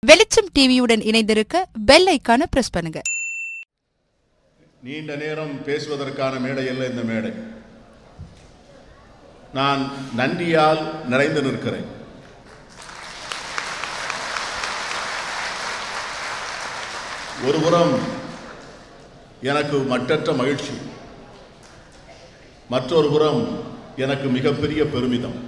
வெளிச்சம் டிவியுடன் இணைந்திருக்க பெல் ஐக்கான பிரஸ் பண்ணுங்க நீண்ட நேரம் பேசுவதற்கான மேடை அல்ல இந்த மேடை நான் நன்றியால் நிறைந்து நிற்கிறேன் ஒருபுறம் எனக்கு மட்டற்ற மகிழ்ச்சி மற்றொரு புறம் எனக்கு மிகப்பெரிய பெருமிதம்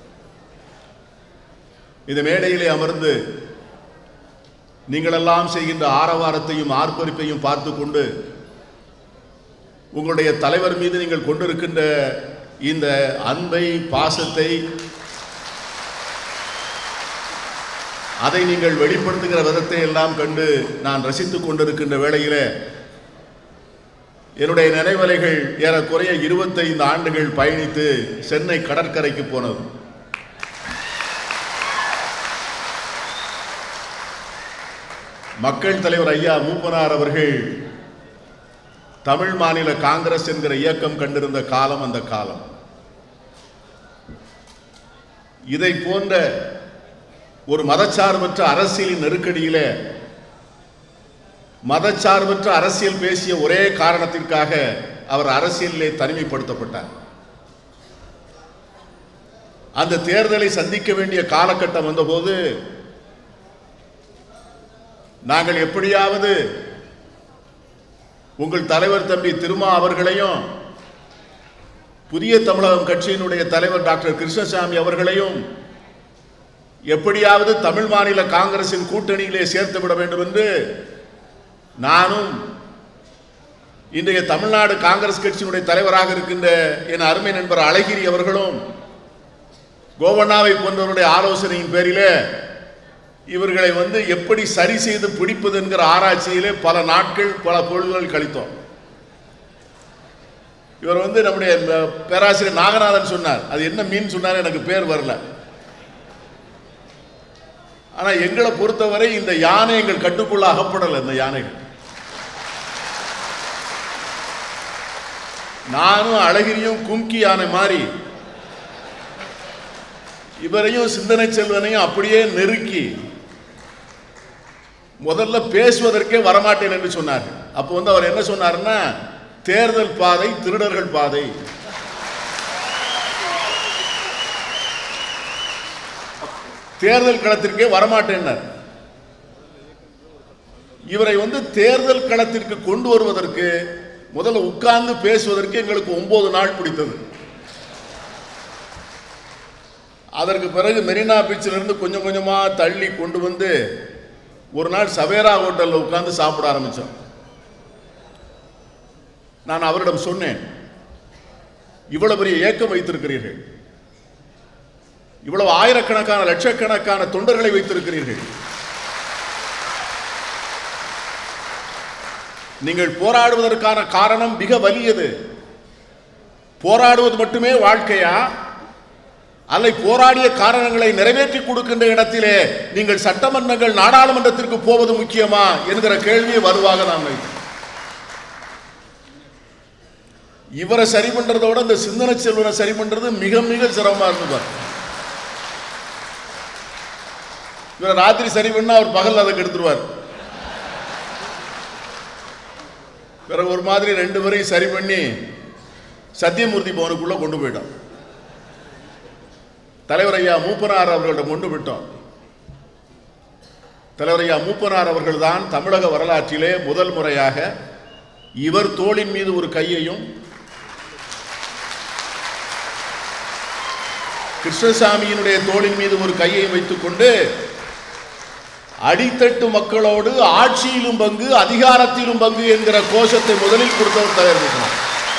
இந்த மேடையிலே அமர்ந்து நீங்களெல்லாம் செய்கின்ற ஆரவாரத்தையும் ஆர்ப்பரிப்பையும் பார்த்து கொண்டு உங்களுடைய தலைவர் மீது நீங்கள் கொண்டிருக்கின்ற இந்த அன்பை பாசத்தை அதை நீங்கள் வெளிப்படுத்துகிற விதத்தை எல்லாம் கண்டு நான் ரசித்துக் கொண்டிருக்கின்ற வேளையிலே என்னுடைய நினைவலைகள் ஏறக்குறைய இருபத்தைந்து ஆண்டுகள் பயணித்து சென்னை கடற்கரைக்கு போனது மக்கள் தலைவர் ஐயா மூப்பனார் அவர்கள் தமிழ் மாநில காங்கிரஸ் என்கிற இயக்கம் கண்டிருந்த காலம் அந்த காலம் இதை போன்ற ஒரு மதச்சார்பற்ற அரசியலின் நெருக்கடியிலே மதச்சார்பற்ற அரசியல் பேசிய ஒரே காரணத்திற்காக அவர் அரசியலிலே தனிமைப்படுத்தப்பட்டார் அந்த தேர்தலை சந்திக்க வேண்டிய காலகட்டம் வந்தபோது நாங்கள் எப்படியாவது உங்கள் தலைவர் தம்பி திருமா அவர்களையும் புதிய தமிழகம் கட்சியினுடைய தலைவர் டாக்டர் கிருஷ்ணசாமி அவர்களையும் எப்படியாவது தமிழ் மாநில காங்கிரசின் கூட்டணியிலே சேர்த்து விட வேண்டும் என்று நானும் இன்றைய தமிழ்நாடு காங்கிரஸ் கட்சியினுடைய தலைவராக இருக்கின்ற என் அருமை நண்பர் அழகிரி அவர்களும் கோவண்ணாவை போன்றவருடைய ஆலோசனையின் பேரிலே இவர்களை வந்து எப்படி சரி செய்து பிடிப்பது என்கிற ஆராய்ச்சியிலே பல நாட்கள் பல பொழுதுகள் கழித்தோம் இவர் வந்து நம்முடைய இந்த பேராசிரியர் நாகநாதன் சொன்னார் அது என்ன மீன் சொன்னார் எனக்கு பேர் வரல ஆனா எங்களை பொறுத்தவரை இந்த யானை எங்கள் கட்டுக்குள்ள அகப்படலை இந்த யானைகள் நானும் அழகிரியும் கும்கி யானை மாதிரி இவரையும் சிந்தனை செல்வனையும் அப்படியே நெருக்கி முதல்ல பேசுவதற்கே வரமாட்டேன் என்று சொன்னார் அப்போ வந்து அவர் என்ன சொன்னார்னா தேர்தல் பாதை திருடர்கள் பாதை தேர்தல் களத்திற்கே வரமாட்டேன்னார் இவரை வந்து தேர்தல் களத்திற்கு கொண்டு வருவதற்கு முதல்ல உட்கார்ந்து பேசுவதற்கு எங்களுக்கு ஒன்பது நாள் பிடித்தது அதற்கு பிறகு மெரினா பீச்சிலிருந்து கொஞ்சம் கொஞ்சமாக தள்ளி கொண்டு வந்து ஒரு நாள் சவேரா ஹோட்டலில் உட்கார்ந்து சாப்பிட ஆரம்பித்தோம் நான் அவரிடம் சொன்னேன் இவ்வளவு பெரிய ஏக்கம் வைத்திருக்கிறீர்கள் இவ்வளவு ஆயிரக்கணக்கான லட்சக்கணக்கான தொண்டர்களை வைத்திருக்கிறீர்கள் நீங்கள் போராடுவதற்கான காரணம் மிக வலியது போராடுவது மட்டுமே வாழ்க்கையா அல்ல போராடிய காரணங்களை நிறைவேற்றி கொடுக்கின்ற இடத்திலே நீங்கள் சட்டமன்றங்கள் நாடாளுமன்றத்திற்கு போவது முக்கியமா என்கிற கேள்வியை வருவாக நான் வைத்தேன் இவரை சரி பண்றதோட இந்த சிந்தனை செல்வனை சரி பண்றது மிக மிக சிரமமா இருந்துப்பார் இவரை ராத்திரி சரி பண்ணா அவர் பகல் அதை கெடுத்துருவார் பிறகு ஒரு மாதிரி ரெண்டு பேரையும் சரி பண்ணி சத்தியமூர்த்தி பவனுக்குள்ள கொண்டு போயிட்டோம் தலைவர் ஐயா மூப்பனார் அவர்களிடம் கொண்டு விட்டோம் தலைவர் ஐயா மூப்பனார் அவர்கள் தான் தமிழக வரலாற்றிலே முதல் முறையாக இவர் தோளின் மீது ஒரு கையையும் கிருஷ்ணசாமியினுடைய தோளின் மீது ஒரு கையை வைத்துக்கொண்டு அடித்தட்டு மக்களோடு ஆட்சியிலும் பங்கு அதிகாரத்திலும் பங்கு என்கிற கோஷத்தை முதலில் கொடுத்தவர் தலைவர் மூப்பனார்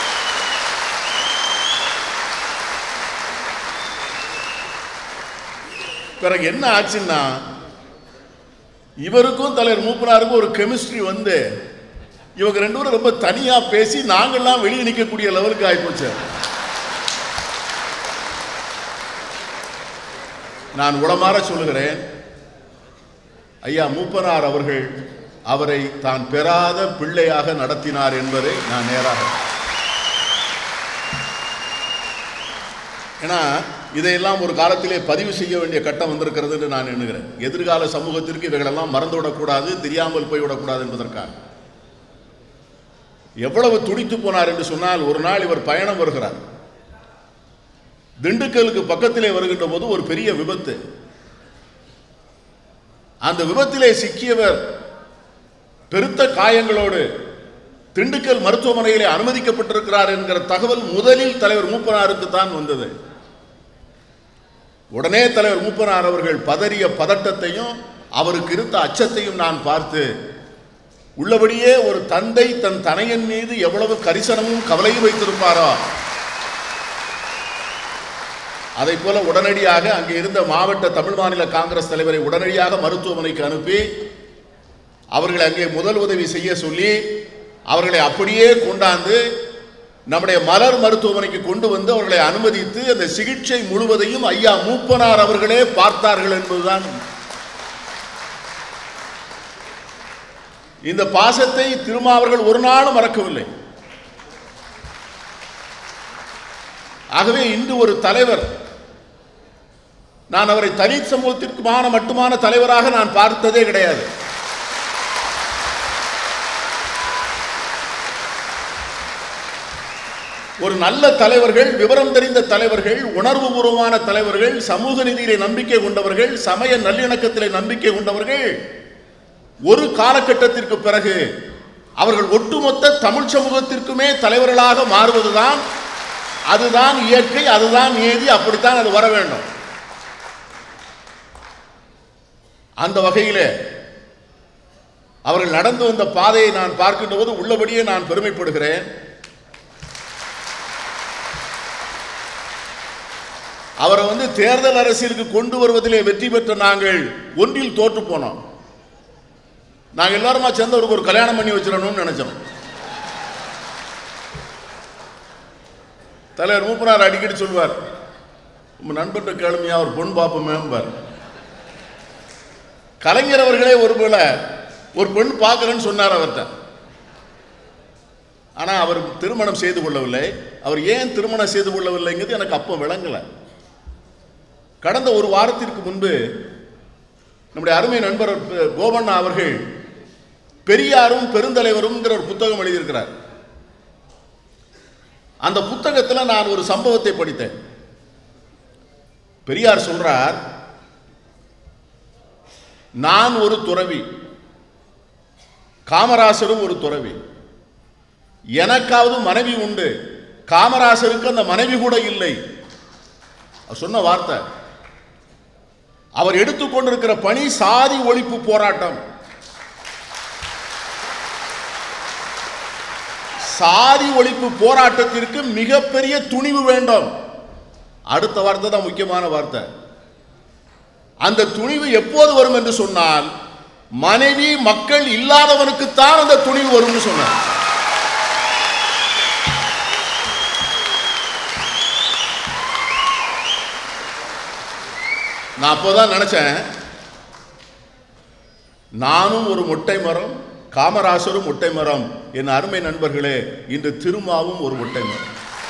பிறகு என்ன ஆச்சுன்னா இவருக்கும் தலைவர் மூப்பனாருக்கும் ஒரு கெமிஸ்ட்ரி வந்து இவங்க ரெண்டு பேரும் ரொம்ப தனியா பேசி நாங்கள்லாம் வெளியே நிற்கக்கூடிய லெவலுக்கு ஆயிப்போச்சு நான் உளமாற சொல்லுகிறேன் ஐயா மூப்பனார் அவர்கள் அவரை தான் பெறாத பிள்ளையாக நடத்தினார் என்பதை நான் நேராக ஏன்னா இதையெல்லாம் ஒரு காலத்திலே பதிவு செய்ய வேண்டிய கட்டம் வந்திருக்கிறது என்று நான் எண்ணுகிறேன் எதிர்கால சமூகத்திற்கு இவைகளெல்லாம் மறந்துவிடக்கூடாது தெரியாமல் போய்விடக்கூடாது என்பதற்காக எவ்வளவு துடித்து போனார் என்று சொன்னால் ஒரு நாள் இவர் பயணம் வருகிறார் திண்டுக்கலுக்கு பக்கத்திலே வருகின்ற போது ஒரு பெரிய விபத்து அந்த விபத்திலே சிக்கியவர் பெருத்த காயங்களோடு திண்டுக்கல் மருத்துவமனையிலே அனுமதிக்கப்பட்டிருக்கிறார் என்கிற தகவல் முதலில் தலைவர் மூப்பனாருக்கு தான் வந்தது உடனே தலைவர் மூப்பனார் அவர்கள் பதறிய பதட்டத்தையும் அவருக்கு இருந்த அச்சத்தையும் நான் பார்த்து உள்ளபடியே ஒரு தந்தை தன் தனையன் மீது எவ்வளவு கரிசனமும் கவலையும் வைத்திருப்பாரோ அதை போல உடனடியாக அங்கே இருந்த மாவட்ட தமிழ் மாநில காங்கிரஸ் தலைவரை உடனடியாக மருத்துவமனைக்கு அனுப்பி அவர்களை அங்கே முதல் உதவி செய்ய சொல்லி அவர்களை அப்படியே கொண்டாந்து நம்முடைய மலர் மருத்துவமனைக்கு கொண்டு வந்து அவர்களை அனுமதித்து அந்த சிகிச்சை முழுவதையும் ஐயா மூப்பனார் அவர்களே பார்த்தார்கள் என்பதுதான் இந்த பாசத்தை திருமாவர்கள் ஒரு நாளும் மறக்கவில்லை ஆகவே இன்று ஒரு தலைவர் நான் அவரை தலித் சமூகத்திற்குமான மட்டுமான தலைவராக நான் பார்த்ததே கிடையாது ஒரு நல்ல தலைவர்கள் விவரம் தெரிந்த தலைவர்கள் உணர்வுபூர்வமான தலைவர்கள் சமூக நீதியிலே நம்பிக்கை கொண்டவர்கள் சமய நல்லிணக்கத்திலே நம்பிக்கை கொண்டவர்கள் ஒரு காலகட்டத்திற்கு பிறகு அவர்கள் ஒட்டுமொத்த தமிழ் சமூகத்திற்குமே தலைவர்களாக மாறுவதுதான் அதுதான் இயற்கை அதுதான் நீதி அப்படித்தான் அது வர வேண்டும் அந்த வகையிலே அவர்கள் நடந்து வந்த பாதையை நான் பார்க்கின்ற போது உள்ளபடியே நான் பெருமைப்படுகிறேன் அவரை வந்து தேர்தல் அரசியலுக்கு கொண்டு வருவதிலே வெற்றி பெற்ற நாங்கள் ஒன்றில் தோற்று போனோம் நாங்கள் எல்லாருமா சேர்ந்து அவருக்கு ஒரு கல்யாணம் பண்ணி வச்சிடணும்னு நினைச்சோம் தலைவர் மூப்பனார் அடிக்கடி சொல்வார் உங்க நண்பர்கிட்ட கேளுமையா ஒரு பொண்ணு பார்ப்போமேம்பார் கலைஞர் அவர்களே ஒருவேளை ஒரு பெண் பார்க்கறேன்னு சொன்னார் அவர்கிட்ட ஆனா அவர் திருமணம் செய்து கொள்ளவில்லை அவர் ஏன் திருமணம் செய்து கொள்ளவில்லைங்கிறது எனக்கு அப்போ விளங்கலை கடந்த ஒரு வாரத்திற்கு முன்பு நம்முடைய அருமை நண்பர் கோபண்ணா அவர்கள் பெரியாரும் பெருந்தலைவரும்ங்கிற ஒரு புத்தகம் எழுதியிருக்கிறார் அந்த புத்தகத்தில் நான் ஒரு சம்பவத்தை படித்தேன் பெரியார் சொல்றார் நான் ஒரு துறவி காமராசரும் ஒரு துறவி எனக்காவது மனைவி உண்டு காமராசருக்கு அந்த மனைவி கூட இல்லை அவர் சொன்ன வார்த்தை அவர் எடுத்துக்கொண்டிருக்கிற பணி சாதி ஒழிப்பு போராட்டம் சாதி ஒழிப்பு போராட்டத்திற்கு மிகப்பெரிய துணிவு வேண்டும் அடுத்த வார்த்தை தான் முக்கியமான வார்த்தை அந்த துணிவு எப்போது வரும் என்று சொன்னால் மனைவி மக்கள் இல்லாதவனுக்குத்தான் அந்த துணிவு வரும்னு சொன்னார் நான் அப்போதான் நினைச்சேன் நானும் ஒரு மொட்டை மரம் காமராசரும் மொட்டை மரம் என் அருமை நண்பர்களே இன்று திருமாவும் ஒரு மொட்டை மரம்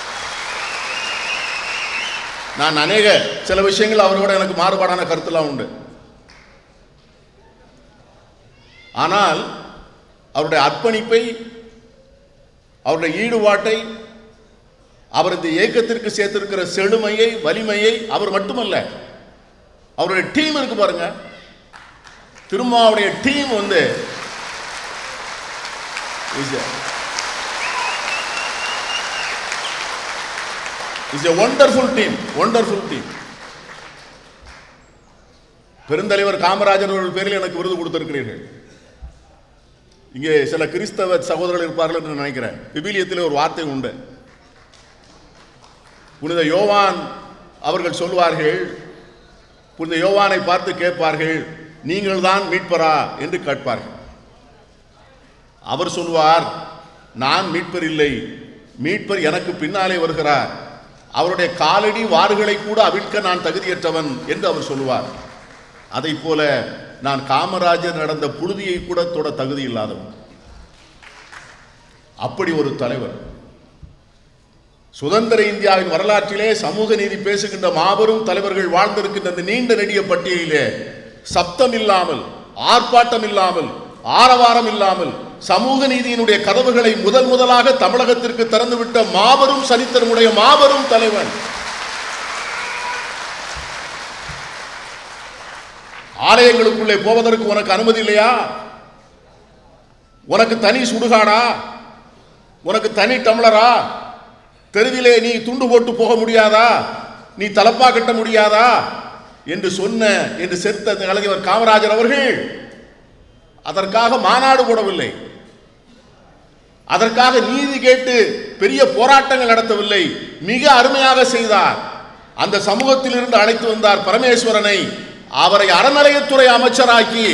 நான் அநேக சில விஷயங்கள் அவரோட எனக்கு மாறுபாடான கருத்துலாம் உண்டு ஆனால் அவருடைய அர்ப்பணிப்பை அவருடைய ஈடுபாட்டை அவர் இந்த இயக்கத்திற்கு சேர்த்திருக்கிற செழுமையை வலிமையை அவர் மட்டுமல்ல அவருடைய டீம் இருக்கு பாருங்க திருமாவுடைய டீம் வந்து is a wonderful team wonderful team பெருந்தலைவர் காமராஜர் அவர்கள் பேரில் எனக்கு விருது கொடுத்திருக்கிறீர்கள் இங்கே சில கிறிஸ்தவ சகோதரர்கள் இருப்பார்கள் என்று நினைக்கிறேன் விபிலியத்தில் ஒரு வார்த்தை உண்டு புனித யோவான் அவர்கள் சொல்வார்கள் புனித யோவானை பார்த்து கேட்பார்கள் நீங்கள் தான் மீட்பரா என்று கேட்பார்கள் அவர் சொல்வார் நான் மீட்பர் இல்லை மீட்பர் எனக்கு பின்னாலே வருகிறார் அவருடைய காலடி வாறுகளை கூட அவிழ்க்க நான் தகுதியற்றவன் என்று அவர் சொல்லுவார் அதை போல நான் காமராஜர் நடந்த புழுதியை கூட தொட தகுதி இல்லாதவன் அப்படி ஒரு தலைவர் சுதந்திர இந்தியாவின் வரலாற்றிலே சமூக நீதி பேசுகின்ற மாபெரும் தலைவர்கள் வாழ்ந்திருக்கின்ற அந்த நீண்ட நெடிய பட்டியலிலே சப்தம் இல்லாமல் ஆர்ப்பாட்டம் இல்லாமல் ஆரவாரம் இல்லாமல் சமூக நீதியினுடைய கதவுகளை முதல் முதலாக தமிழகத்திற்கு திறந்துவிட்ட மாபெரும் சரித்திரமுடைய மாபெரும் தலைவன் ஆலயங்களுக்குள்ளே போவதற்கு உனக்கு அனுமதி இல்லையா உனக்கு தனி சுடுகாடா உனக்கு தனி டம்ளரா தெருவிலே நீ துண்டு போட்டு போக முடியாதா நீ தலப்பா கட்ட முடியாதா என்று சொன்ன என்று செத்த கலைஞர் காமராஜர் அவர்கள் அதற்காக மாநாடு போடவில்லை அதற்காக நீதி கேட்டு பெரிய போராட்டங்கள் நடத்தவில்லை மிக அருமையாக செய்தார் அந்த சமூகத்தில் இருந்து அழைத்து வந்தார் பரமேஸ்வரனை அவரை அறநிலையத்துறை அமைச்சராக்கி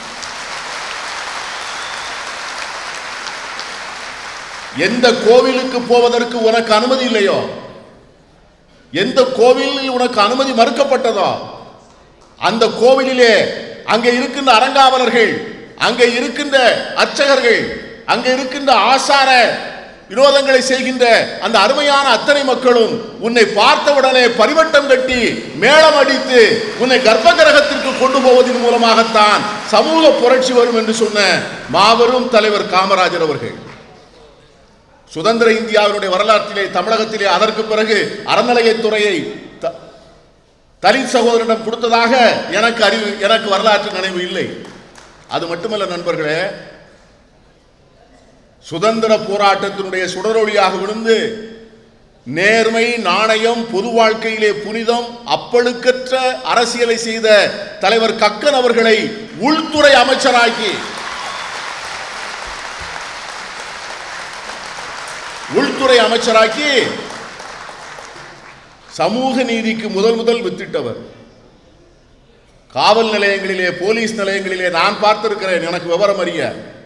எந்த கோவிலுக்கு போவதற்கு உனக்கு அனுமதி இல்லையோ எந்த கோவிலில் உனக்கு அனுமதி மறுக்கப்பட்டதோ அந்த கோவிலிலே அங்கே இருக்கின்ற அறங்காவலர்கள் அங்கே இருக்கின்ற அர்ச்சகர்கள் அங்கே இருக்கின்ற ஆசார வினோதங்களை செய்கின்ற அந்த அருமையான அத்தனை மக்களும் உன்னை பார்த்தவுடனே பரிவட்டம் கட்டி மேளம் அடித்து உன்னை கர்ப்ப கிரகத்திற்கு கொண்டு போவதன் மூலமாகத்தான் சமூக புரட்சி வரும் என்று சொன்ன மாபெரும் தலைவர் காமராஜர் அவர்கள் சுதந்திர இந்தியாவினுடைய வரலாற்றிலே தமிழகத்திலே அதற்கு பிறகு அறநிலையத்துறையை த- தலித் சகோதரனிடம் கொடுத்ததாக எனக்கு அறிவு எனக்கு வரலாற்று நினைவு இல்லை அது மட்டுமல்ல நண்பர்களே சுதந்திர போராட்டத்தினுடைய சுடரொளியாக விழுந்து நேர்மை நாணயம் பொது வாழ்க்கையிலே புனிதம் அப்பழுக்கற்ற அரசியலை செய்த தலைவர் கக்கன் அவர்களை உள்துறை அமைச்சராக்கி உள்துறை அமைச்சராக்கி சமூக நீதிக்கு முதல் முதல் வித்திட்டவர் காவல் நிலையங்களிலே போலீஸ் நிலையங்களிலே நான் பார்த்திருக்கிறேன் எனக்கு விவரம் அறிய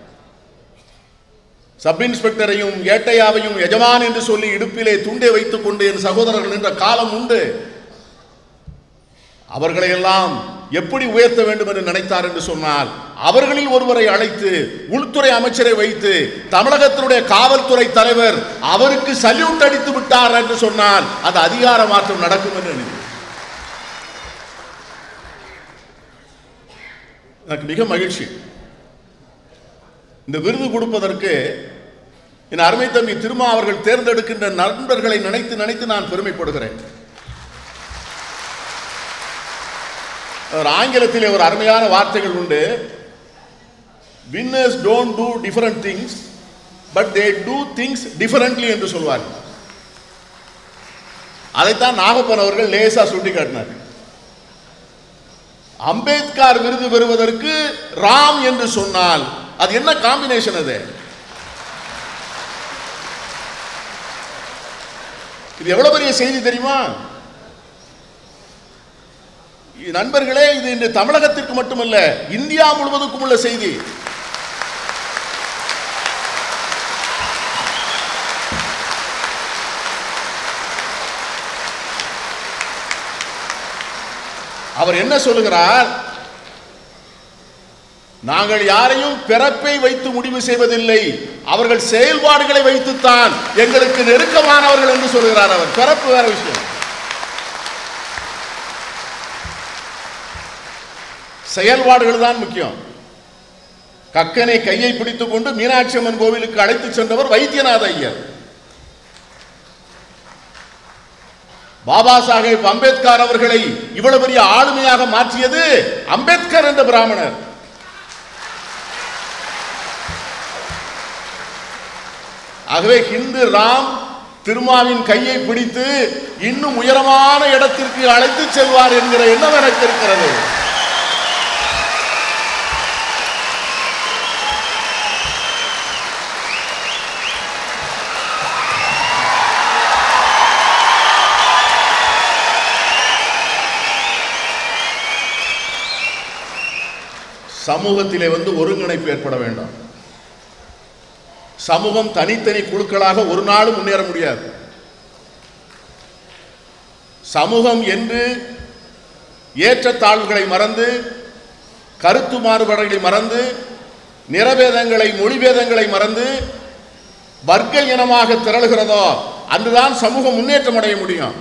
சப் இன்ஸ்பெக்டரையும் ஏட்டையாவையும் எஜமான் என்று சொல்லி இடுப்பிலே துண்டை வைத்துக் கொண்டு என் சகோதரர்கள் நின்ற காலம் உண்டு அவர்களை எல்லாம் எப்படி உயர்த்த வேண்டும் என்று நினைத்தார் என்று சொன்னால் அவர்களில் ஒருவரை அழைத்து உள்துறை அமைச்சரை வைத்து தமிழகத்தினுடைய காவல்துறை தலைவர் அவருக்கு சல்யூட் அடித்து விட்டார் என்று சொன்னால் அது அதிகார மாற்றம் நடக்கும் என்று நினைக்கிறேன் எனக்கு மிக மகிழ்ச்சி இந்த விருது கொடுப்பதற்கு என் அருமை தம்பி திருமா அவர்கள் தேர்ந்தெடுக்கின்ற நண்பர்களை நினைத்து நினைத்து நான் பெருமைப்படுகிறேன் ஒரு ஆங்கிலத்திலே ஒரு அருமையான வார்த்தைகள் உண்டு winners don't do different things but they do things differently என்று சொல்வார்கள் அதைத்தான் நாகப்பன் அவர்கள் லேசா சுட்டி காட்டினார் அம்பேத்கர் விருது பெறுவதற்கு ராம் என்று சொன்னால் அது என்ன காம்பினேஷன் அது இது எவ்வளவு பெரிய செய்தி தெரியுமா இது நண்பர்களே இது இன்று தமிழகத்திற்கு மட்டுமல்ல இந்தியா முழுவதுக்கும் உள்ள செய்தி அவர் என்ன சொல்லுகிறார் நாங்கள் யாரையும் பிறப்பை வைத்து முடிவு செய்வதில்லை அவர்கள் செயல்பாடுகளை வைத்துத்தான் எங்களுக்கு நெருக்கமானவர்கள் என்று சொல்கிறார் அவர் பிறப்பு வேற விஷயம் செயல்பாடுகள் தான் முக்கியம் கக்கனை கையை பிடித்துக் கொண்டு மீனாட்சி அம்மன் கோவிலுக்கு அழைத்து சென்றவர் வைத்தியநாத ஐயர் பாபா சாஹேப் அம்பேத்கர் அவர்களை இவ்வளவு பெரிய ஆளுமையாக மாற்றியது அம்பேத்கர் என்ற பிராமணர் ஆகவே ஹிந்து ராம் திருமாவின் கையை பிடித்து இன்னும் உயரமான இடத்திற்கு அழைத்து செல்வார் என்கிற எண்ணம் எனக்கு இருக்கிறது சமூகத்திலே வந்து ஒருங்கிணைப்பு ஏற்பட வேண்டும் சமூகம் தனித்தனி குழுக்களாக ஒரு நாளும் முன்னேற முடியாது சமூகம் என்று ஏற்றத்தாழ்வுகளை மறந்து கருத்து மாறுபாடுகளை மறந்து நிறபேதங்களை மொழிபேதங்களை மறந்து வர்க்க இனமாக திரளுகிறதோ அன்றுதான் சமூகம் முன்னேற்றம் அடைய முடியும்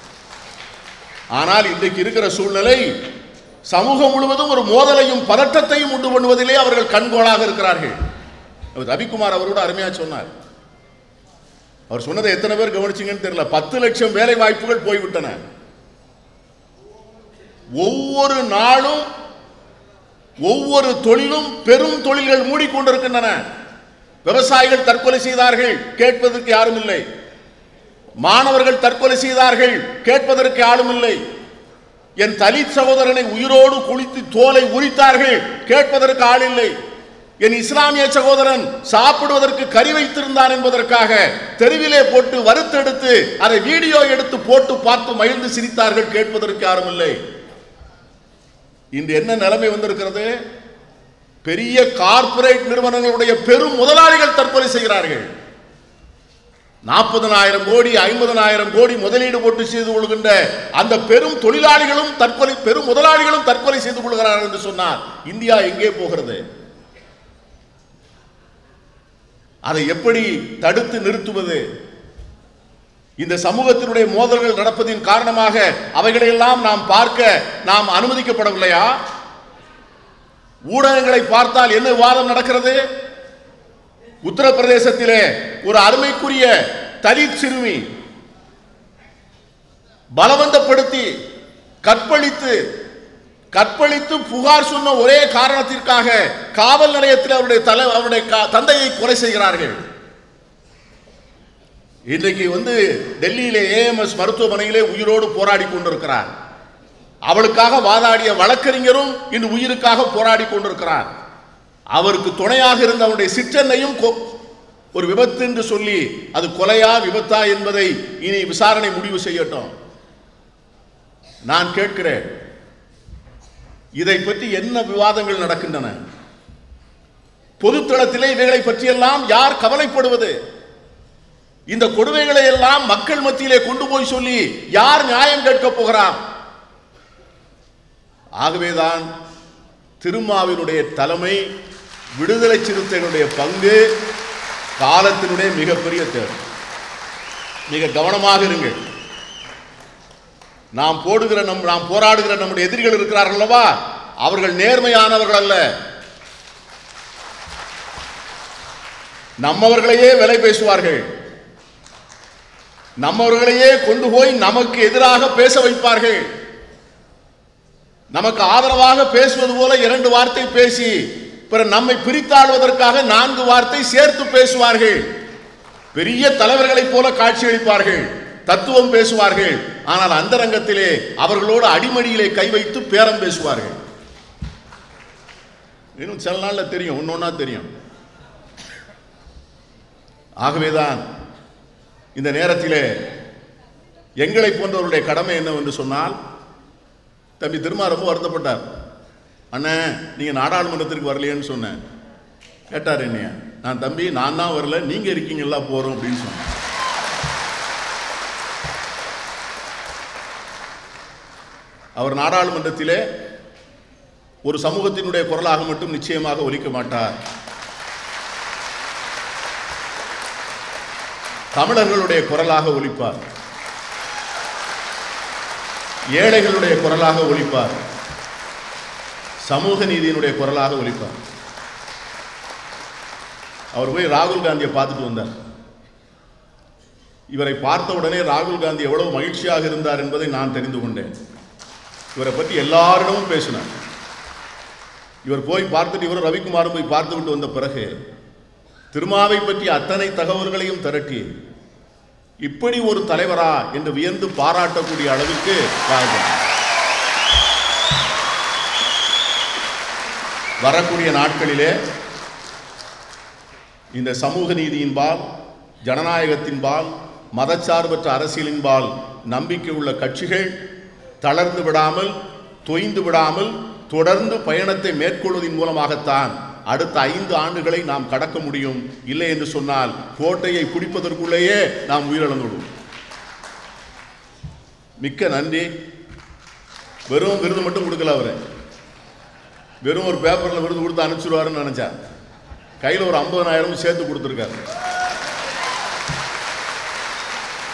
ஆனால் இன்றைக்கு இருக்கிற சூழ்நிலை சமூகம் முழுவதும் ஒரு மோதலையும் பதட்டத்தையும் உண்டு பண்ணுவதிலே அவர்கள் கண்கோளாக இருக்கிறார்கள் அவர் ரவிக்குமார் அவரோட அருமையா சொன்னார் அவர் சொன்னதை எத்தனை பேர் கவனிச்சீங்கன்னு தெரியல பத்து லட்சம் வேலை வாய்ப்புகள் போய்விட்டன ஒவ்வொரு நாளும் ஒவ்வொரு தொழிலும் பெரும் தொழில்கள் மூடிக்கொண்டிருக்கின்றன விவசாயிகள் தற்கொலை செய்தார்கள் கேட்பதற்கு யாரும் இல்லை மாணவர்கள் தற்கொலை செய்தார்கள் கேட்பதற்கு யாரும் இல்லை என் தலித் சகோதரனை உயிரோடு குளித்து தோலை உரித்தார்கள் கேட்பதற்கு ஆள் இல்லை என் இஸ்லாமிய சகோதரன் சாப்பிடுவதற்கு கறி வைத்திருந்தான் என்பதற்காக தெருவிலே போட்டு வறுத்தெடுத்து அதை வீடியோ எடுத்து போட்டு பார்த்து மகிழ்ந்து சிரித்தார்கள் கேட்பதற்கு யாரும் இல்லை இன்று என்ன நிலைமை வந்திருக்கிறது பெரிய கார்ப்பரேட் நிறுவனங்களுடைய பெரும் முதலாளிகள் தற்கொலை செய்கிறார்கள் நாற்பதனாயிரம் கோடி ஐம்பதனாயிரம் கோடி முதலீடு போட்டு செய்து கொள்கின்ற அந்த பெரும் தொழிலாளிகளும் தற்கொலை பெரும் முதலாளிகளும் தற்கொலை செய்து கொள்கிறார்கள் என்று சொன்னார் இந்தியா எங்கே போகிறது அதை எப்படி தடுத்து நிறுத்துவது இந்த சமூகத்தினுடைய மோதல்கள் நடப்பதின் காரணமாக அவைகளையெல்லாம் நாம் பார்க்க நாம் அனுமதிக்கப்படவில்லையா ஊடகங்களை பார்த்தால் என்ன விவாதம் நடக்கிறது உத்தரப்பிரதேசத்திலே ஒரு அருமைக்குரிய தலித் சிறுமி பலவந்தப்படுத்தி கற்பழித்து கற்பழித்து புகார் சொன்ன ஒரே காரணத்திற்காக காவல் நிலையத்தில் அவருடைய தலை அவருடைய க- தந்தையை கொலை செய்கிறார்கள் இன்றைக்கு வந்து டெல்லியிலே ஏஎம்எஸ் மருத்துவமனையிலே உயிரோடு போராடி கொண்டிருக்கிறார் அவளுக்காக வாதாடிய வழக்கறிஞரும் இன்று உயிருக்காக போராடி கொண்டிருக்கிறார் அவருக்கு துணையாக இருந்த அவருடைய சிற்றன்னையும் கொ- ஒரு விபத்து என்று சொல்லி அது கொலையா விபத்தா என்பதை இனி விசாரணை முடிவு செய்யட்டும் நான் கேட்கிறேன் இதை பற்றி என்ன விவாதங்கள் நடக்கின்றன பொதுத்தளத்திலே இவைகளை பற்றியெல்லாம் யார் கவலைப்படுவது இந்த கொடுமைகளை எல்லாம் மக்கள் மத்தியிலே கொண்டு போய் சொல்லி யார் நியாயம் கேட்கப் போகிறார் ஆகவேதான் திருமாவினுடைய தலைமை விடுதலை சிறுத்தைகளுடைய பங்கு காலத்தினுடைய மிகப்பெரிய தேவை மிக கவனமாக இருங்கள் நாம் போடுகிற நம் நாம் போராடுகிற நம்முடைய எதிரிகள் இருக்கிறார்கள் அல்லவா அவர்கள் நேர்மையானவர்கள் அல்ல நம்மவர்களையே விலை பேசுவார்கள் நம்மவர்களையே கொண்டு போய் நமக்கு எதிராக பேச வைப்பார்கள் நமக்கு ஆதரவாக பேசுவது போல இரண்டு வார்த்தை பேசி பிறகு நம்மை பிரித்தாடுவதற்காக நான்கு வார்த்தை சேர்த்து பேசுவார்கள் பெரிய தலைவர்களைப் போல காட்சியளிப்பார்கள் தத்துவம் பேசுவார்கள் ஆனால் அந்தரங்கத்திலே அவர்களோடு அடிமடியிலே கை வைத்து பேரம் பேசுவார்கள் இன்னும் சில நாள்ல தெரியும் ஒன்னொன்னா தெரியும் ஆகவேதான் இந்த நேரத்திலே எங்களை போன்றவருடைய கடமை என்னவென்று சொன்னால் தம்பி திருமா ரொம்ப வருத்தப்பட்டார் அண்ணே நீங்க நாடாளுமன்றத்திற்கு வரலையேன்னு சொன்னேன் கேட்டார் என்னைய நான் தம்பி நான் தான் வரல நீங்க இருக்கீங்களா போறோம் அப்படின்னு சொன்னேன் அவர் நாடாளுமன்றத்திலே ஒரு சமூகத்தினுடைய குரலாக மட்டும் நிச்சயமாக ஒலிக்க மாட்டார் தமிழர்களுடைய குரலாக ஒலிப்பார் ஏழைகளுடைய குரலாக ஒலிப்பார் சமூக நீதியினுடைய குரலாக ஒலிப்பார் அவர் போய் ராகுல் காந்தியை பார்த்துட்டு வந்தார் இவரை பார்த்த உடனே ராகுல் காந்தி எவ்வளவு மகிழ்ச்சியாக இருந்தார் என்பதை நான் தெரிந்து கொண்டேன் இவரை பற்றி எல்லாரிடமும் பேசினார் இவர் போய் பார்த்துட்டு இவர் ரவிக்குமாரும் போய் பார்த்து விட்டு வந்த பிறகு திருமாவை பற்றி அத்தனை தகவல்களையும் திரட்டி இப்படி ஒரு தலைவரா என்று வியந்து பாராட்டக்கூடிய அளவுக்கு வாழ்ந்தார் வரக்கூடிய நாட்களிலே இந்த சமூக நீதியின்பால் ஜனநாயகத்தின்பால் மதச்சார்பற்ற அரசியலின்பால் நம்பிக்கை உள்ள கட்சிகள் தளர்ந்து விடாமல் தொய்ந்து விடாமல் தொடர்ந்து பயணத்தை மேற்கொள்வதன் மூலமாகத்தான் அடுத்த ஐந்து ஆண்டுகளை நாம் கடக்க முடியும் இல்லை என்று சொன்னால் கோட்டையை பிடிப்பதற்குள்ளேயே நாம் உயிரிழந்துவிடுவோம் மிக்க நன்றி வெறும் விருது மட்டும் கொடுக்கல அவரு வெறும் ஒரு பேப்பர்ல விருது கொடுத்து அனுப்பிச்சிடுவாருன்னு நினைச்சேன் கையில் ஒரு ஐம்பதனாயிரம் சேர்த்து கொடுத்துருக்காரு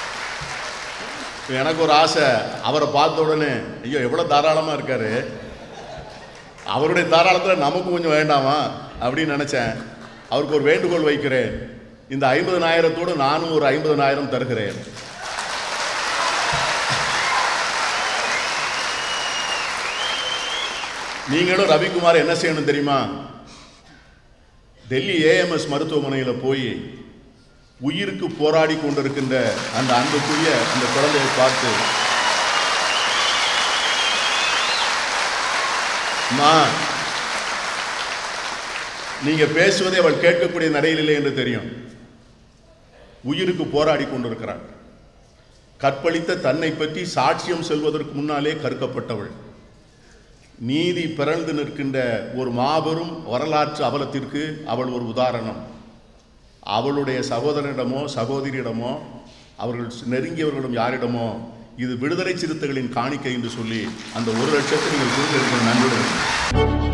எனக்கு ஒரு ஆசை அவரை பார்த்த உடனே ஐயோ எவ்வளோ தாராளமாக இருக்காரு அவருடைய தாராளத்தில் நமக்கு கொஞ்சம் வேண்டாமா அப்படின்னு நினச்சேன் அவருக்கு ஒரு வேண்டுகோள் வைக்கிறேன் இந்த ஐம்பதனாயிரத்தோடு நானும் ஒரு ஐம்பதனாயிரம் தருகிறேன் நீங்களும் ரவிக்குமார் என்ன செய்யணும் தெரியுமா டெல்லி ஏஎம்எஸ் மருத்துவமனையில் போய் உயிருக்கு போராடி கொண்டிருக்கின்ற அந்த அன்புக்குரிய அந்த குழந்தையை பார்த்து அம்மா நீங்க பேசுவதை அவள் கேட்கக்கூடிய நடையில் இல்லை என்று தெரியும் உயிருக்கு போராடி கொண்டிருக்கிறாள் கற்பழித்த தன்னை பற்றி சாட்சியம் சொல்வதற்கு முன்னாலே கருக்கப்பட்டவள் நீதி பிறழ்ந்து நிற்கின்ற ஒரு மாபெரும் வரலாற்று அவலத்திற்கு அவள் ஒரு உதாரணம் அவளுடைய சகோதரனிடமோ சகோதரியிடமோ அவர்கள் நெருங்கியவர்களிடம் யாரிடமோ இது விடுதலை சிறுத்தைகளின் காணிக்கை என்று சொல்லி அந்த ஒரு லட்சத்தை நீங்கள் கொடுத்திருக்கிற நன்றியுடன்